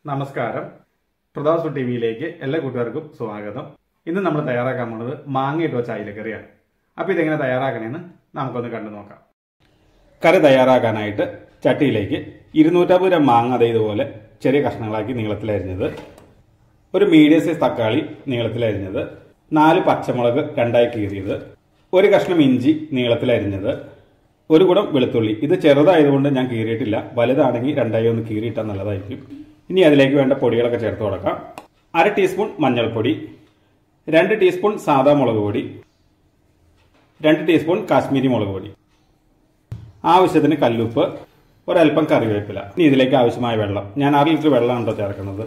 നമസ്കാരം പ്രതാപ് ടി വിയിലേക്ക് എല്ലാ കൂട്ടുകാർക്കും സ്വാഗതം ഇന്ന് നമ്മൾ തയ്യാറാക്കാൻ പോകുന്നത് മാങ്ങയിട്ട് വെച്ച അയിലക്കറിയാണ് അപ്പോൾ ഇതെങ്ങനെ തയ്യാറാക്കണമെന്ന് നമുക്കൊന്ന് കണ്ടു നോക്കാം കറി തയ്യാറാക്കാനായിട്ട് ചട്ടിയിലേക്ക് ഇരുന്നൂറ്റമ്പത് ഗ്രാം മാങ്ങ അതേ ഇതുപോലെ ചെറിയ കഷ്ണങ്ങളാക്കി നീളത്തിലരിഞ്ഞത് ഒരു മീഡിയം സൈസ് തക്കാളി നീളത്തിലരിഞ്ഞത് നാല് പച്ചമുളക് രണ്ടായി കീറിയത് ഒരു കഷ്ണം ഇഞ്ചി നീളത്തിലരിഞ്ഞത് ഒരു കുടം വെളുത്തുള്ളി ഇത് ചെറുതായതുകൊണ്ട് ഞാൻ കീറിയിട്ടില്ല വലുതാണെങ്കിൽ രണ്ടായി ഒന്ന് കീറിയിട്ടാൽ നല്ലതായിരിക്കും ഇനി അതിലേക്ക് വേണ്ട പൊടികളൊക്കെ ചേർത്ത് കൊടുക്കാം അര ടീസ്പൂൺ മഞ്ഞൾപ്പൊടി രണ്ട് ടീസ്പൂൺ സാദാ മുളക് പൊടി രണ്ട് ടീസ്പൂൺ കാശ്മീരി മുളക് പൊടി ആവശ്യത്തിന് കല്ലുപ്പ് ഒരല്പം കറിവേപ്പില ഇനി ഇതിലേക്ക് ആവശ്യമായ വെള്ളം ഞാൻ അര ലിറ്റർ വെള്ളമാണ് കേട്ടോ ചേർക്കുന്നത്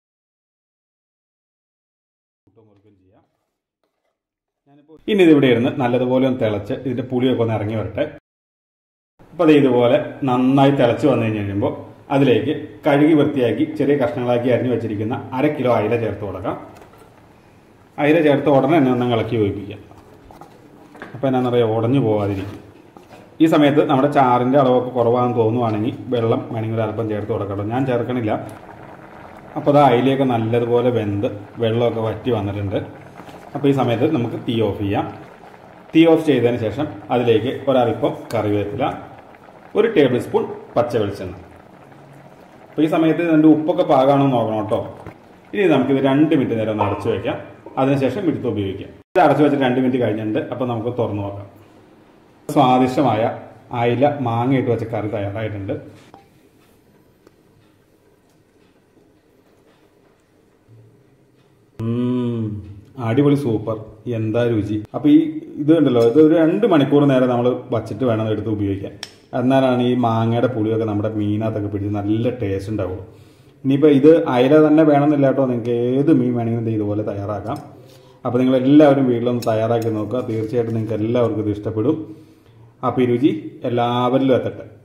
ഇനി ഇതിവിടെ ഇരുന്ന് നല്ലതുപോലെ ഒന്ന് തിളച്ച് ഇതിന്റെ പുളിയൊക്കെ ഒന്ന് ഇറങ്ങി വരട്ടെ അപ്പോൾ അത് ഇതുപോലെ നന്നായി തിളച്ച് വന്നു കഴിഞ്ഞ് കഴിയുമ്പോൾ അതിലേക്ക് കഴുകി വൃത്തിയാക്കി ചെറിയ കഷ്ണങ്ങളാക്കി അരിഞ്ഞു വെച്ചിരിക്കുന്ന അര കിലോ അയില ചേർത്ത് കൊടുക്കാം അയില ചേർത്ത് ഉടനെ തന്നെ ഒന്ന് ഇളക്കി യോജിപ്പിക്കാം അപ്പോൾ എന്നാണെന്നറിയാം ഉടഞ്ഞു പോകാതിരിക്കും ഈ സമയത്ത് നമ്മുടെ ചാറിൻ്റെ അളവൊക്കെ കുറവാണെന്ന് തോന്നുവാണെങ്കിൽ വെള്ളം വേണമെങ്കിൽ ഒരു അല്പം ചേർത്ത് കൊടുക്കണം ഞാൻ ചേർക്കണില്ല അപ്പോൾ അത് അയിലയൊക്കെ നല്ലതുപോലെ വെന്ത് വെള്ളമൊക്കെ വറ്റി വന്നിട്ടുണ്ട് അപ്പോൾ ഈ സമയത്ത് നമുക്ക് തീ ഓഫ് ചെയ്യാം തീ ഓഫ് ചെയ്തതിന് ശേഷം അതിലേക്ക് ഒരൽപ്പം കറിവേപ്പില ഒരു ടേബിൾ സ്പൂൺ പച്ച വെളിച്ചെണ്ണ അപ്പോൾ ഈ സമയത്ത് ഇതിൻ്റെ ഉപ്പൊക്കെ പാകാണോ നോക്കണം കേട്ടോ ഇനി നമുക്കിത് രണ്ട് മിനിറ്റ് നേരം ഒന്ന് അടച്ചു വയ്ക്കാം അതിനുശേഷം എടുത്ത് ഉപയോഗിക്കാം ഇത് അടച്ചു വെച്ചിട്ട് രണ്ട് മിനിറ്റ് കഴിഞ്ഞിട്ടുണ്ട് അപ്പോൾ നമുക്ക് തുറന്നു നോക്കാം സ്വാദിഷ്ടമായ അയില മാങ്ങ ഇട്ട് വെച്ച കറി തയ്യാറായിട്ടുണ്ട് ഉം, അടിപൊളി സൂപ്പർ എന്താ രുചി അപ്പൊ ഈ ഇത് ഉണ്ടല്ലോ ഇത് ഒരു രണ്ട് മണിക്കൂർ നേരം നമ്മൾ വച്ചിട്ട് വേണം എടുത്ത് ഉപയോഗിക്കാൻ എന്നാലാണ് ഈ മാങ്ങയുടെ പുളിയൊക്കെ നമ്മുടെ മീനകത്തൊക്കെ പിടിച്ച് നല്ല ടേസ്റ്റ് ഉണ്ടാവുള്ളൂ ഇനിയിപ്പോൾ ഇത് അയല തന്നെ വേണമെന്നില്ല കേട്ടോ നിങ്ങൾക്ക് ഏത് മീൻ വേണമെങ്കിലും ഇത് ഇതുപോലെ തയ്യാറാക്കാം അപ്പോൾ നിങ്ങൾ എല്ലാവരും വീട്ടിലൊന്ന് തയ്യാറാക്കി നോക്കുക തീർച്ചയായിട്ടും നിങ്ങൾക്ക് എല്ലാവർക്കും ഇത് ഇഷ്ടപ്പെടും അപ്പോൾ ഈ രുചി എല്ലാവരിലും എത്തട്ടെ